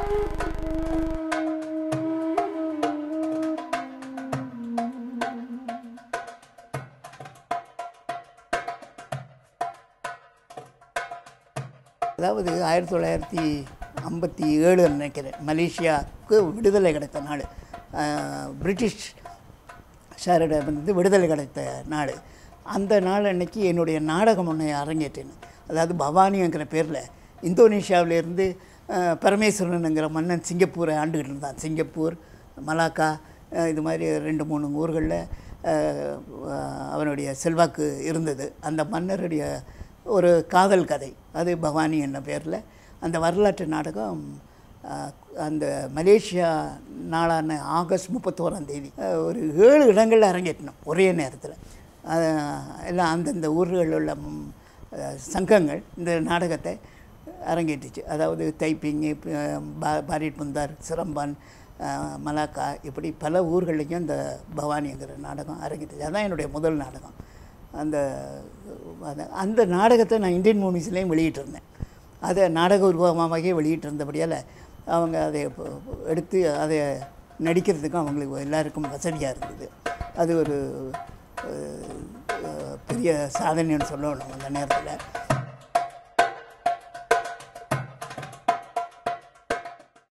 அதாவது ஆயிரத்தி தொள்ளாயிரத்தி ஐம்பத்தி ஏழு நினைக்கிறேன் மலேசியாவுக்கு விடுதலை கிடைத்த நாடு ஆஹ், பிரிட்டிஷ் சாரிடமிருந்து விடுதலை கிடைத்த நாடு அந்த நாள் அன்னைக்கு என்னுடைய நாடகம் ஒன்று அரங்கேற்றினேன் அதாவது பவானிங்கிற பேரில் இந்தோனேஷியாவிலேருந்து பரமேஸ்வரனுங்கிற மன்னன் சிங்கப்பூரை ஆண்டுகிட்டு இருந்தான் சிங்கப்பூர் மலாக்கா ஆஹ், இது மாதிரி ரெண்டு மூணு ஊர்களில் அவனுடைய செல்வாக்கு இருந்தது அந்த மன்னருடைய ஒரு காதல் கதை அது பவானி என்ற பேரில் அந்த வரலாற்று நாடகம் அஹ், அந்த மலேசியா நாளான ஆகஸ்ட் முப்பத்தோராம் தேதி அஹ், ஒரு ஏழு இடங்களில் அரங்கேற்றினோம் ஒரே நேரத்தில் எல்லாம் அந்தந்த ஊர்களில் உள்ள ம், அஹ், சங்கங்கள் இந்த நாடகத்தை அரங்கேற்றிச்சு அதாவது தைப்பிங் பாரிட் முந்தார் சிரம்பான் அஹ், மலாக்கா இப்படி பல ஊர்களையும் இந்த பவானிங்கிற நாடகம் அரங்கேற்றுச்சு அதான் என்னுடைய முதல் நாடகம் அந்த அந்த- அந்த நாடகத்தை நான் இந்தியன் மூவிஸ்லேயும் வெளியிட்டிருந்தேன் அதை நாடக உருவமாகவே வெளியிட்டிருந்தபடியால் அவங்க அதை இப்போ எடுத்து அதை நடிக்கிறதுக்கும் அவங்களுக்கு எல்லாருக்கும் வசதியாக இருந்தது அது ஒரு அஹ், அஹ், பெரிய சாதனைன்னு சொல்லணும் அந்த நேரத்தில்